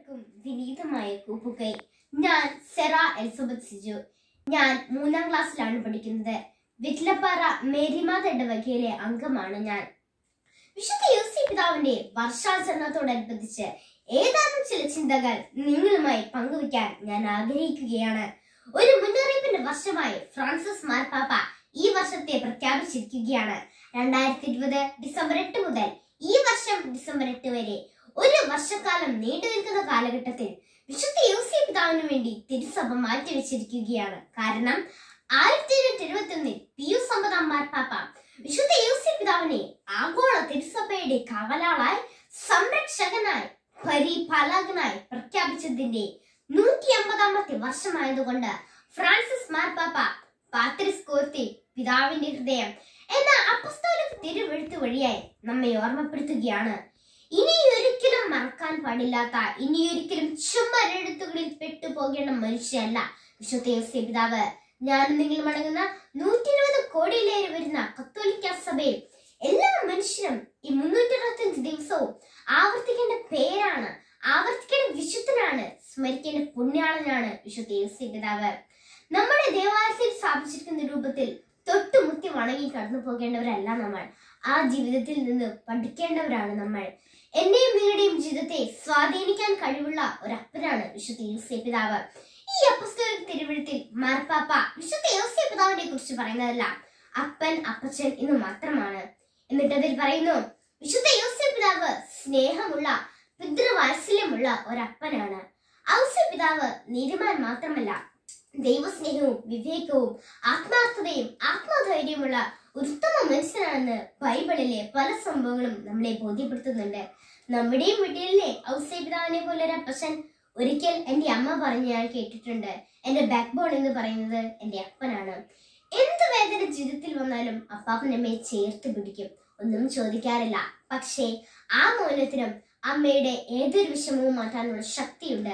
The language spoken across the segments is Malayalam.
എല്ലാവർക്കും വിനീതമായ കൂപ്പുകൈ ഞാൻ സെറ എലിസബത്ത് സിജു ഞാൻ മൂന്നാം ക്ലാസ്സിലാണ് പഠിക്കുന്നത് വിറ്റ്ലപ്പാറ മേരിമാത ഇടവകയിലെ അംഗമാണ് ഞാൻ വിശുദ്ധ യോസി പിതാവിന്റെ വർഷാചരണത്തോടനുബന്ധിച്ച് ഏതാനും ചില ചിന്തകൾ നിങ്ങളുമായി പങ്കുവയ്ക്കാൻ ഞാൻ ആഗ്രഹിക്കുകയാണ് ഒരു മുന്നറിയിപ്പിന്റെ വർഷമായി ഫ്രാൻസിസ് മാർപ്പാപ്പ ഈ വർഷത്തെ പ്രഖ്യാപിച്ചിരിക്കുകയാണ് രണ്ടായിരത്തി ഇരുപത് ഡിസംബർ എട്ട് മുതൽ ഈ വർഷം ഡിസംബർ എട്ട് വരെ ഒരു വർഷക്കാലം നീണ്ടു നിൽക്കുന്ന കാലഘട്ടത്തിൽ വിശുദ്ധ യോസി പിതാവിന് വേണ്ടി തിരുസഭ മാറ്റിവെച്ചിരിക്കുകയാണ് കാരണം ആയിരത്തി എഴുന്നൂറ്റി എഴുപത്തി ഒന്നിൽ പിയൂസ് ഒമ്പതാം മാർപ്പാപ്പ വിശുദ്ധ യോസി പിതാവിനെ ആഗോള തിരുസഭയുടെ കാവലാളായി സംരക്ഷകനായി പരിപാലകനായി പ്രഖ്യാപിച്ചതിന്റെ നൂറ്റി അമ്പതാമത്തെ വർഷമായതുകൊണ്ട് ഫ്രാൻസിസ് മാർപ്പാപ്പ പാത്രിസ് കോർത്തി പിതാവിന്റെ ഹൃദയം എന്ന അപ്പസ്തോലിക തിരുവെഴുത്ത് വഴിയായി നമ്മെ ഓർമ്മപ്പെടുത്തുകയാണ് ഇനിയൊരിക്കലും മറക്കാൻ പാടില്ലാത്ത ഇനിയൊരിക്കലും ചുമരെഴുത്തുകളിൽ പെട്ടുപോകേണ്ട മനുഷ്യല്ല വിശുദ്ധ യോസേ പിതാവ് ഞാൻ നിങ്ങൾ മടങ്ങുന്ന നൂറ്റി ഇരുപത് കോടിയിലേറെ വരുന്ന കത്തോലിക്ക സഭയിൽ എല്ലാ മനുഷ്യരും ഈ മുന്നൂറ്റി അറുപത്തഞ്ച് ദിവസവും ആവർത്തിക്കേണ്ട പേരാണ് ആവർത്തിക്കേണ്ട വിശുദ്ധനാണ് സ്മരിക്കേണ്ട പുണ്യാളനാണ് വിശുദ്ധ യോസേ പിതാവ് നമ്മുടെ ദേവാലയത്തിൽ സ്ഥാപിച്ചിരിക്കുന്ന രൂപത്തിൽ തൊട്ടുമുത്തി വണങ്ങി കടന്നു പോകേണ്ടവരല്ല നമ്മൾ ആ ജീവിതത്തിൽ നിന്ന് പഠിക്കേണ്ടവരാണ് നമ്മൾ എന്റെയും നിങ്ങളുടെയും ജീവിതത്തെ സ്വാധീനിക്കാൻ കഴിവുള്ള ഒരു അപ്പനാണ് വിശുദ്ധ യോസേ പിതാവ് ഈ അപ്പസ്തോലിക തിരുവഴുത്തിൽ മാർപ്പാപ്പ വിശുദ്ധ യോസേ പിതാവിനെ കുറിച്ച് പറയുന്നതല്ല അപ്പൻ അപ്പച്ചൻ എന്ന് മാത്രമാണ് എന്നിട്ട് അതിൽ പറയുന്നു വിശുദ്ധ യോസേ പിതാവ് സ്നേഹമുള്ള പിതൃവാത്സല്യമുള്ള ഒരപ്പനാണ് ഔസേ പിതാവ് നീതിമാൻ മാത്രമല്ല ദൈവസ്നേഹവും വിവേകവും ആത്മാർത്ഥതയും ആത്മധൈര്യമുള്ള ഒരു ഉത്തമ മനുഷ്യനാണെന്ന് ബൈബിളിലെ പല സംഭവങ്ങളും നമ്മളെ ബോധ്യപ്പെടുത്തുന്നുണ്ട് നമ്മുടെയും വീട്ടിലെ ഔസേ പിതാവിനെ പോലെ ഒരു അപ്പച്ചൻ ഒരിക്കൽ എന്റെ അമ്മ പറഞ്ഞ് ഞാൻ കേട്ടിട്ടുണ്ട് എന്റെ ബാക്ക് ബോൺ എന്ന് പറയുന്നത് എന്റെ അപ്പനാണ് എന്ത് വേദന ജീവിതത്തിൽ വന്നാലും അപ്പാപ്പൻ അമ്മയെ ചേർത്ത് പിടിക്കും ഒന്നും ചോദിക്കാറില്ല പക്ഷേ ആ മൗനത്തിനും അമ്മയുടെ ഏതൊരു വിഷമവും മാറ്റാനുള്ള ശക്തിയുണ്ട്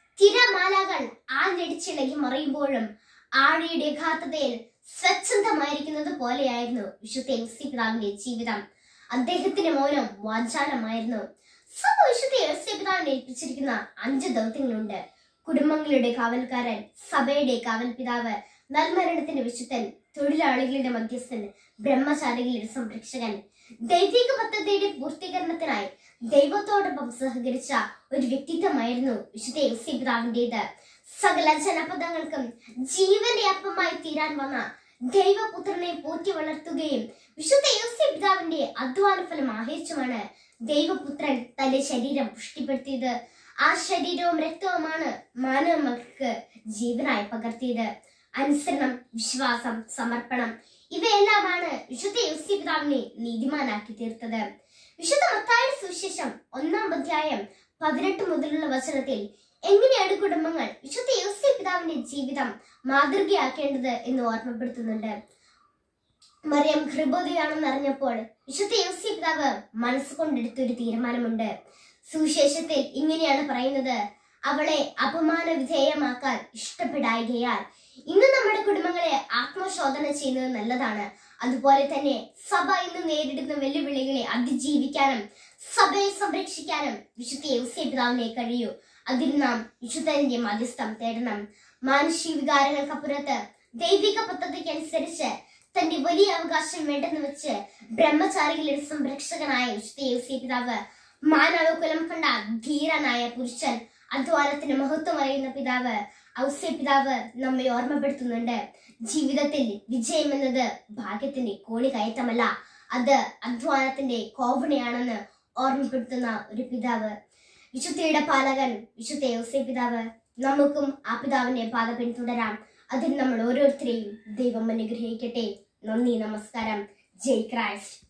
തിരമാലകൾ ആഞ്ഞടിച്ചിളകി മറിയുമ്പോഴും ആഴിയുടെ ഘാതതയിൽ സ്വച്ഛന്തമായിരിക്കുന്നത് പോലെയായിരുന്നു വിശുദ്ധ എം സി പിതാവിന്റെ ജീവിതം അദ്ദേഹത്തിന്റെ മൗനം വാചാലമായിരുന്നു സഭ വിശുദ്ധ എസ് പിതാവിനെ ഏൽപ്പിച്ചിരിക്കുന്ന അഞ്ച് ദൗത്യങ്ങളുണ്ട് കുടുംബങ്ങളുടെ കാവൽക്കാരൻ സഭയുടെ കാവൽ പിതാവ് നൽമരണത്തിന്റെ വിശുദ്ധൻ തൊഴിലാളികളുടെ മധ്യസ്ഥൻ ബ്രഹ്മചാരികളുടെ സംരക്ഷകൻ ദൈവിക പദ്ധതിയുടെ പൂർത്തീകരണത്തിനായി ദൈവത്തോടൊപ്പം സഹകരിച്ച ഒരു വ്യക്തിത്വമായിരുന്നു വിശുദ്ധ എസ് പിതാവിന്റേത് സകല ജനപദങ്ങൾക്കും ജീവന്റെ അപ്പമായി തീരാൻ വന്ന ദൈവപുത്രനെ പോറ്റി വളർത്തുകയും വിശുദ്ധ യോസെ പിതാവിന്റെ അധ്വാന ഫലം ആഹരിച്ചുമാണ് ദൈവപുത്രൻ തന്റെ ശരീരം പുഷ്ടിപ്പെടുത്തിയത് ആ ശരീരവും രക്തവുമാണ് മാനവ മക്കൾക്ക് ജീവനായി പകർത്തിയത് അനുസരണം വിശ്വാസം സമർപ്പണം ഇവയെല്ലാമാണ് വിശുദ്ധ യോസി പിതാവിനെ നീതിമാനാക്കി തീർത്തത് വിശുദ്ധ മത്തായുടെ സുവിശേഷം ഒന്നാം അധ്യായം പതിനെട്ട് മുതലുള്ള വചനത്തിൽ എങ്ങനെയാണ് കുടുംബങ്ങൾ വിശുദ്ധ യോസി പിതാവിന്റെ ജീവിതം മാതൃകയാക്കേണ്ടത് എന്ന് ഓർമ്മപ്പെടുത്തുന്നുണ്ട് മറിയം ഹൃബോധയാണെന്ന് അറിഞ്ഞപ്പോൾ വിശുദ്ധ യോസി പിതാവ് മനസ്സുകൊണ്ടെടുത്തൊരു തീരുമാനമുണ്ട് സുവിശേഷത്തിൽ ഇങ്ങനെയാണ് പറയുന്നത് അവളെ അപമാന വിധേയമാക്കാൻ ഇഷ്ടപ്പെടായികയാൽ ഇന്ന് നമ്മുടെ കുടുംബങ്ങളെ ആത്മശോധന ചെയ്യുന്നത് നല്ലതാണ് അതുപോലെ തന്നെ സഭ ഇന്ന് നേരിടുന്ന വെല്ലുവിളികളെ അതിജീവിക്കാനും സഭയെ സംരക്ഷിക്കാനും വിശുദ്ധ യോസേ പിതാവിനെ കഴിയൂ അതിൽ നാം വിശുദ്ധന്റെ മധ്യസ്ഥം തേടണം മാനുഷിക വികാരങ്ങൾക്കപ്പുറത്ത് ദൈവിക പദ്ധതിക്കനുസരിച്ച് തന്റെ വലിയ അവകാശം വേണ്ടെന്ന് വെച്ച് ബ്രഹ്മചാരികളുടെ സംരക്ഷകനായ വിശുദ്ധ യോസേ പിതാവ് മാനവകുലം കണ്ട ധീരനായ പുരുഷൻ അധ്വാനത്തിന് മഹത്വം അറിയുന്ന പിതാവ് ഔസ്യ പിതാവ് നമ്മെ ഓർമ്മപ്പെടുത്തുന്നുണ്ട് ജീവിതത്തിൽ വിജയം എന്നത് ഭാഗ്യത്തിന്റെ കോണി കയറ്റമല്ല അത് അധ്വാനത്തിന്റെ കോവണിയാണെന്ന് ഓർമ്മപ്പെടുത്തുന്ന ഒരു പിതാവ് വിശുദ്ധിയുടെ പാലകൻ വിശുദ്ധ യോസെ പിതാവ് നമുക്കും ആ പിതാവിന്റെ പാത പിന്തുടരാം അതിൽ നമ്മൾ ഓരോരുത്തരെയും ദൈവം അനുഗ്രഹിക്കട്ടെ നന്ദി നമസ്കാരം ജയ് ക്രൈസ്റ്റ്